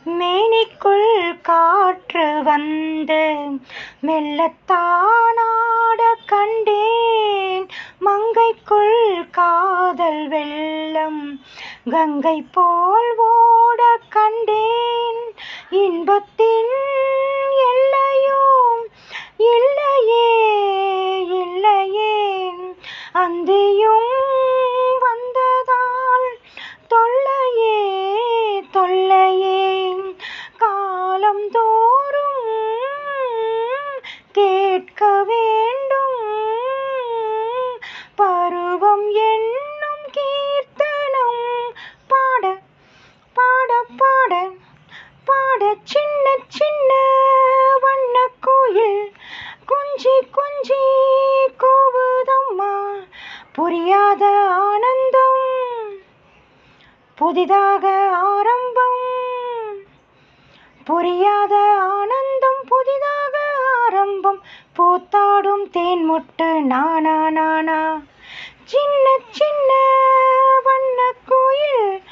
மேனிக்குள் காற்று வந்து மெல்லத்தானாட கண்டேன் மங்கைக்குள் காதல் வெள்ளம் கங்கை போல் ஓட கண்டேன் இன்பத்தின் எல்லையோ இல்லையே இல்லையே அந்தியும் வந்ததால் தொல்லையே தொல்லையே காலம் தோறும் கேட்க வேண்டும் பருவம் என்னும் கீர்த்தனம் பாட பாட பாட பாட சின்ன சின்ன வண்ண கோயில் கொஞ்சி கொஞ்சி கூவுதம்மா புரியாத ஆனந்தம் புதிதாக ஆரம்பம் புரியாத ஆனந்தம் புதிதாக ஆரம்பம் பூத்தாடும் தேன் முட்டு நானா நானா சின்ன சின்ன வண்ண கோயில்